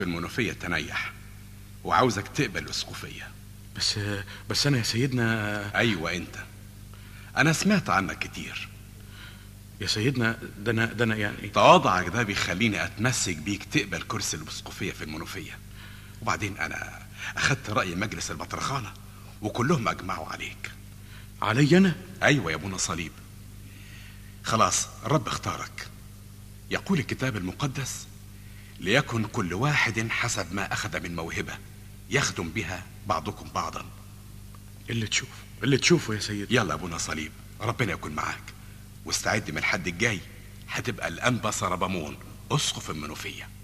المنوفية تنيح وعاوزك تقبل الاسقفية بس بس انا يا سيدنا ايوه انت انا سمعت عنك كتير يا سيدنا ده انا ده انا يعني تواضعك ده بيخليني اتمسك بيك تقبل كرسي الاسقفية في المنوفية وبعدين انا اخدت رأي مجلس البطرخانة وكلهم اجمعوا عليك علي انا ايوه يا ابونا صليب خلاص الرب اختارك يقول الكتاب المقدس ليكن كل واحد حسب ما اخذ من موهبه يخدم بها بعضكم بعضا اللي تشوف اللي تشوفه يا سيدنا يلا يا ابونا صليب ربنا يكون معاك واستعد من الحد الجاي هتبقى الانبا سربامون اسقف المنوفيه